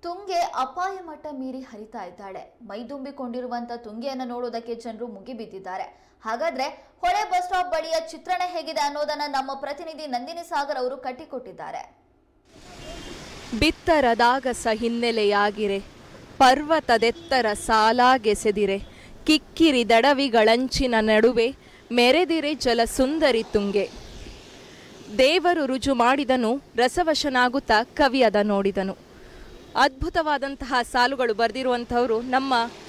ತುಂಗೆ ಅಪಾಯ ಮಟ್ಟ ಮೀರಿ ಹರಿತಾ ಇದ್ದಾಳೆ ಮೈದುಂಬಿಕೊಂಡಿರುವಂತ ತುಂಗೆಯನ್ನು ನೋಡೋದಕ್ಕೆ ಜನರು ಮುಗಿಬಿದ್ದಿದ್ದಾರೆ ಹಾಗಾದ್ರೆ ಹೊಳೆ ಬಸ್ ಸ್ಟಾಪ್ ಬಳಿಯ ಚಿತ್ರಣ ಹೇಗಿದೆ ಅನ್ನೋದನ್ನ ನಮ್ಮ ಪ್ರತಿನಿಧಿ ನಂದಿನಿ ಸಾಗರ್ ಅವರು ಕಟ್ಟಿಕೊಟ್ಟಿದ್ದಾರೆ ಬಿತ್ತರದಾಗಸ ಹಿನ್ನೆಲೆಯಾಗಿರೆ ಪರ್ವತದೆತ್ತರ ಸಾಲಾಗೆಸೆದಿರೆ ಕಿಕ್ಕಿರಿ ದಡವಿಗಳಂಚಿನ ನಡುವೆ ಮೆರೆದಿರೆ ಜಲಸುಂದರಿ ತುಂಗೆ ದೇವರು ರುಜು ಮಾಡಿದನು ರಸವಶನಾಗುತ್ತಾ ಕವಿಯದ ನೋಡಿದನು ಅದ್ಭುತವಾದಂತಹ ಸಾಲುಗಳು ಬರೆದಿರುವಂಥವರು ನಮ್ಮ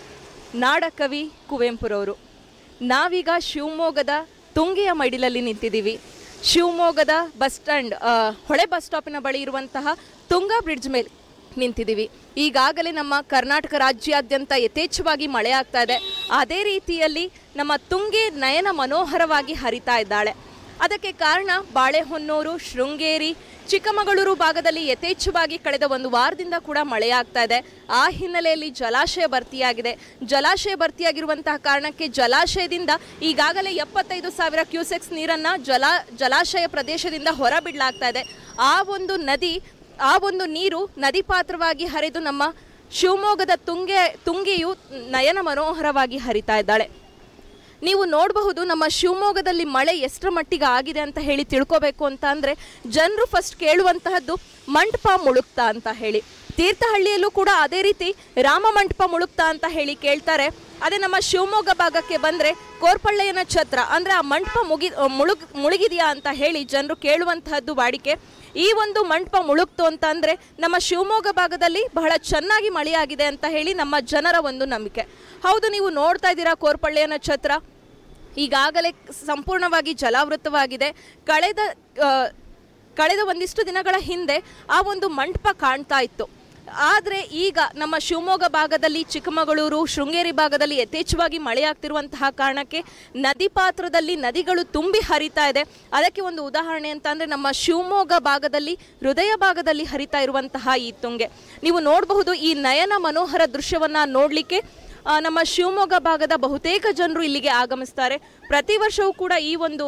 ನಾಡಕವಿ ಕುವೆಂಪುರವರು ನಾವೀಗ ಶಿವಮೊಗ್ಗದ ತುಂಗೆಯ ಮಡಿಲಲ್ಲಿ ನಿಂತಿದ್ದೀವಿ ಶಿವಮೊಗ್ಗದ ಬಸ್ ಸ್ಟ್ಯಾಂಡ್ ಆ, ಹೊಳೆ ಬಸ್ ಸ್ಟಾಪಿನ ಬಳಿ ಇರುವಂತಹ ತುಂಗಾ ಬ್ರಿಡ್ಜ್ ಮೇಲೆ ನಿಂತಿದ್ದೀವಿ ಈಗಾಗಲೇ ನಮ್ಮ ಕರ್ನಾಟಕ ರಾಜ್ಯಾದ್ಯಂತ ಯಥೇಚ್ಛವಾಗಿ ಮಳೆ ಆಗ್ತಾ ಇದೆ ಅದೇ ರೀತಿಯಲ್ಲಿ ನಮ್ಮ ತುಂಗೆ ನಯನ ಮನೋಹರವಾಗಿ ಹರಿತಾ ಇದ್ದಾಳೆ ಅದಕ್ಕೆ ಕಾರಣ ಬಾಳೆಹೊನ್ನೂರು ಶೃಂಗೇರಿ ಚಿಕ್ಕಮಗಳೂರು ಭಾಗದಲ್ಲಿ ಯಥೇಚ್ಛವಾಗಿ ಕಳೆದ ಒಂದು ವಾರದಿಂದ ಕೂಡ ಮಳೆಯಾಗ್ತಾ ಇದೆ ಆ ಹಿನ್ನೆಲೆಯಲ್ಲಿ ಜಲಾಶಯ ಭರ್ತಿಯಾಗಿದೆ ಜಲಾಶಯ ಭರ್ತಿಯಾಗಿರುವಂತಹ ಕಾರಣಕ್ಕೆ ಜಲಾಶಯದಿಂದ ಈಗಾಗಲೇ ಎಪ್ಪತ್ತೈದು ಸಾವಿರ ಕ್ಯೂಸೆಕ್ಸ್ ನೀರನ್ನು ಜಲಾ ಜಲಾಶಯ ಪ್ರದೇಶದಿಂದ ಹೊರಬಿಡಲಾಗ್ತಾ ಇದೆ ಆ ಒಂದು ನದಿ ಆ ಒಂದು ನೀರು ನದಿ ಪಾತ್ರವಾಗಿ ಹರಿದು ನಮ್ಮ ಶಿವಮೊಗ್ಗದ ತುಂಗೆ ತುಂಗೆಯು ನಯನ ಮನೋಹರವಾಗಿ ಹರಿತಾ ಇದ್ದಾಳೆ ನೀವು ನೋಡಬಹುದು ನಮ್ಮ ಶಿವಮೊಗ್ಗದಲ್ಲಿ ಮಳೆ ಎಷ್ಟರ ಮಟ್ಟಿಗೆ ಆಗಿದೆ ಅಂತ ಹೇಳಿ ತಿಳ್ಕೊಬೇಕು ಅಂತ ಅಂದರೆ ಜನರು ಫಸ್ಟ್ ಕೇಳುವಂತಹದ್ದು ಮಂಟಪ ಮುಳುಗ್ತಾ ಅಂತ ಹೇಳಿ ತೀರ್ಥಹಳ್ಳಿಯಲ್ಲೂ ಕೂಡ ಅದೇ ರೀತಿ ರಾಮ ಮಂಟಪ ಮುಳುಗ್ತಾ ಅಂತ ಹೇಳಿ ಕೇಳ್ತಾರೆ ಅದೇ ನಮ್ಮ ಶಿವಮೊಗ್ಗ ಭಾಗಕ್ಕೆ ಬಂದರೆ ಕೋರ್ಪಳ್ಳೆಯನ ಛತ್ರ ಅಂದರೆ ಆ ಮಂಟಪ ಮುಗಿ ಮುಳುಗ್ ಮುಳುಗಿದೆಯಾ ಅಂತ ಹೇಳಿ ಜನರು ಕೇಳುವಂತಹದ್ದು ವಾಡಿಕೆ ಈ ಒಂದು ಮಂಟಪ ಮುಳುಗ್ತು ಅಂತ ಅಂದರೆ ನಮ್ಮ ಶಿವಮೊಗ್ಗ ಭಾಗದಲ್ಲಿ ಬಹಳ ಚೆನ್ನಾಗಿ ಮಳೆಯಾಗಿದೆ ಅಂತ ಹೇಳಿ ನಮ್ಮ ಜನರ ಒಂದು ನಂಬಿಕೆ ಹೌದು ನೀವು ನೋಡ್ತಾ ಇದ್ದೀರಾ ಕೋರ್ಪಳ್ಳಿಯನ ಛತ್ರ ಈಗಾಗಲೇ ಸಂಪೂರ್ಣವಾಗಿ ಜಲಾವೃತವಾಗಿದೆ ಕಳೆದ ಆ, ಕಳೆದ ಒಂದಿಷ್ಟು ದಿನಗಳ ಹಿಂದೆ ಆ ಒಂದು ಮಂಟಪ ಕಾಣ್ತಾ ಇತ್ತು ಆದರೆ ಈಗ ನಮ್ಮ ಶಿವಮೊಗ್ಗ ಭಾಗದಲ್ಲಿ ಚಿಕ್ಕಮಗಳೂರು ಶೃಂಗೇರಿ ಭಾಗದಲ್ಲಿ ಯಥೇಚ್ಛವಾಗಿ ಮಳೆಯಾಗ್ತಿರುವಂತಹ ಕಾರಣಕ್ಕೆ ನದಿ ಪಾತ್ರದಲ್ಲಿ ನದಿಗಳು ತುಂಬಿ ಹರಿತಾ ಇದೆ ಅದಕ್ಕೆ ಒಂದು ಉದಾಹರಣೆ ಅಂತ ಅಂದರೆ ನಮ್ಮ ಶಿವಮೊಗ್ಗ ಭಾಗದಲ್ಲಿ ಹೃದಯ ಭಾಗದಲ್ಲಿ ಹರಿತಾ ಇರುವಂತಹ ಈ ತುಂಗೆ ನೀವು ನೋಡಬಹುದು ಈ ನಯನ ಮನೋಹರ ದೃಶ್ಯವನ್ನು ನೋಡಲಿಕ್ಕೆ ಆ, ನಮ್ಮ ಶಿವಮೊಗ್ಗ ಭಾಗದ ಬಹುತೇಕ ಜನರು ಇಲ್ಲಿಗೆ ಆಗಮಿಸ್ತಾರೆ ಪ್ರತಿ ವರ್ಷವೂ ಕೂಡ ಈ ಒಂದು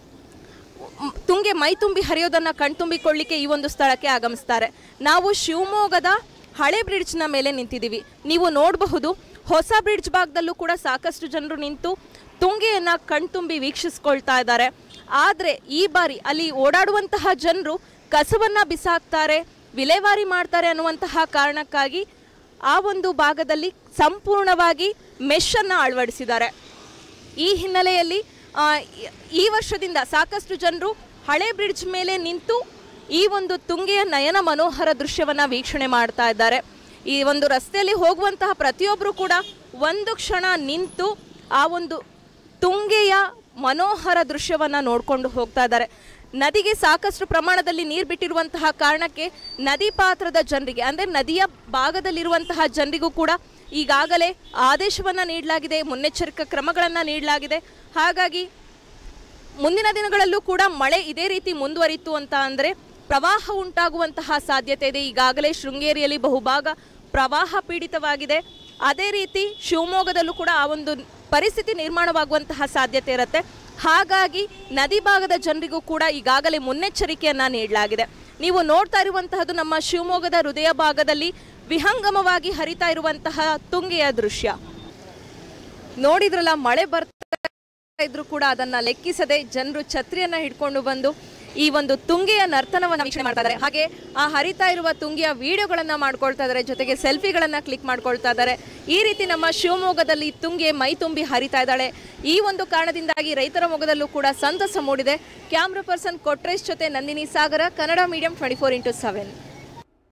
ಮ್, ತುಂಗೆ ಮೈ ತುಂಬಿ ಹರಿಯೋದನ್ನು ಕಣ್ತುಂಬಿಕೊಳ್ಳಿಕ್ಕೆ ಈ ಒಂದು ಸ್ಥಳಕ್ಕೆ ಆಗಮಿಸ್ತಾರೆ ನಾವು ಶಿವಮೊಗ್ಗದ ಹಳೆ ಬ್ರಿಡ್ಜ್ನ ಮೇಲೆ ನಿಂತಿದ್ದೀವಿ ನೀವು ನೋಡಬಹುದು ಹೊಸ ಬ್ರಿಡ್ಜ್ ಭಾಗದಲ್ಲೂ ಕೂಡ ಸಾಕಷ್ಟು ಜನರು ನಿಂತು ತುಂಗೆಯನ್ನು ಕಣ್ತುಂಬಿ ವೀಕ್ಷಿಸ್ಕೊಳ್ತಾ ಇದ್ದಾರೆ ಆದರೆ ಈ ಬಾರಿ ಅಲ್ಲಿ ಓಡಾಡುವಂತಹ ಜನರು ಕಸವನ್ನು ಬಿಸಾಕ್ತಾರೆ ವಿಲೇವಾರಿ ಮಾಡ್ತಾರೆ ಅನ್ನುವಂತಹ ಕಾರಣಕ್ಕಾಗಿ ಆ ಒಂದು ಭಾಗದಲ್ಲಿ ಸಂಪೂರ್ಣವಾಗಿ ಮೆಷನ್ನು ಅಳವಡಿಸಿದ್ದಾರೆ ಈ ಹಿನ್ನೆಲೆಯಲ್ಲಿ ಆ, ಈ- ಈ ವರ್ಷದಿಂದ ಸಾಕಷ್ಟು ಜನರು ಹಳೆ ಬ್ರಿಡ್ಜ್ ಮೇಲೆ ನಿಂತು ಈ ಒಂದು ತುಂಗೆಯ ನಯನ ಮನೋಹರ ದೃಶ್ಯವನ್ನು ವೀಕ್ಷಣೆ ಮಾಡ್ತಾ ಇದ್ದಾರೆ ಈ ಒಂದು ರಸ್ತೆಯಲ್ಲಿ ಹೋಗುವಂತಹ ಪ್ರತಿಯೊಬ್ಬರು ಕೂಡ ಒಂದು ಕ್ಷಣ ನಿಂತು ಆ ಒಂದು ತುಂಗೆಯ ಮನೋಹರ ದೃಶ್ಯವನ್ನು ನೋಡಿಕೊಂಡು ಹೋಗ್ತಾ ಇದ್ದಾರೆ ನದಿಗೆ ಸಾಕಷ್ಟು ಪ್ರಮಾಣದಲ್ಲಿ ನೀರು ಬಿಟ್ಟಿರುವಂತಹ ಕಾರಣಕ್ಕೆ ನದಿ ಪಾತ್ರದ ಜನರಿಗೆ ಅಂದರೆ ನದಿಯ ಭಾಗದಲ್ಲಿರುವಂತಹ ಜನರಿಗೂ ಕೂಡ ಈಗಾಗಲೇ ಆದೇಶವನ್ನು ನೀಡಲಾಗಿದೆ ಮುನ್ನೆಚ್ಚರಿಕಾ ಕ್ರಮಗಳನ್ನು ನೀಡಲಾಗಿದೆ ಹಾಗಾಗಿ ಮುಂದಿನ ದಿನಗಳಲ್ಲೂ ಕೂಡ ಮಳೆ ಇದೇ ರೀತಿ ಮುಂದುವರಿತು ಅಂತ ಅಂದರೆ ಪ್ರವಾಹ ಉಂಟಾಗುವಂತಹ ಸಾಧ್ಯತೆ ಇದೆ ಈಗಾಗಲೇ ಶೃಂಗೇರಿಯಲ್ಲಿ ಬಹುಭಾಗ ಪ್ರವಾಹ ಪೀಡಿತವಾಗಿದೆ ಅದೇ ರೀತಿ ಶಿವಮೊಗ್ಗದಲ್ಲೂ ಕೂಡ ಆ ಒಂದು ಪರಿಸ್ಥಿತಿ ನಿರ್ಮಾಣವಾಗುವಂತಹ ಸಾಧ್ಯತೆ ಇರುತ್ತೆ ಹಾಗಾಗಿ ನದಿ ಭಾಗದ ಜನರಿಗೂ ಕೂಡ ಈಗಾಗಲೇ ಮುನ್ನೆಚ್ಚರಿಕೆಯನ್ನ ನೀಡಲಾಗಿದೆ ನೀವು ನೋಡ್ತಾ ಇರುವಂತಹದ್ದು ನಮ್ಮ ಶಿವಮೊಗ್ಗದ ಹೃದಯ ಭಾಗದಲ್ಲಿ ವಿಹಂಗಮವಾಗಿ ಹರಿತಾ ಇರುವಂತಹ ತುಂಗೆಯ ದೃಶ್ಯ ನೋಡಿದ್ರಲ್ಲ ಮಳೆ ಬರ್ತಾ ಇದ್ರು ಕೂಡ ಅದನ್ನ ಲೆಕ್ಕಿಸದೆ ಜನರು ಛತ್ರಿಯನ್ನ ಹಿಡ್ಕೊಂಡು ಬಂದು ಈ ಒಂದು ತುಂಗೆಯ ನರ್ತನವನ್ನ ವೀಕ್ಷಣೆ ಮಾಡ್ತಾ ಇದ್ದಾರೆ ಹಾಗೆ ಆ ಹರಿತಾ ಇರುವ ತುಂಗೆಯ ವಿಡಿಯೋಗಳನ್ನ ಮಾಡ್ಕೊಳ್ತಾ ಇದ್ದಾರೆ ಜೊತೆಗೆ ಸೆಲ್ಫಿಗಳನ್ನ ಕ್ಲಿಕ್ ಮಾಡ್ಕೊಳ್ತಾ ಇದ್ದಾರೆ ಈ ರೀತಿ ನಮ್ಮ ಶಿವಮೊಗ್ಗದಲ್ಲಿ ತುಂಗೆ ಮೈ ತುಂಬಿ ಹರಿತಾ ಇದ್ದಾಳೆ ಈ ಒಂದು ಕಾರಣದಿಂದಾಗಿ ರೈತರ ಮೊಗದಲ್ಲೂ ಕೂಡ ಸಂತಸ ಮೂಡಿದೆ ಕ್ಯಾಮ್ರಾ ಪರ್ಸನ್ ಕೊಟ್ರೇಶ್ ಜೊತೆ Nandini Sagar Kannada medium twenty four into seven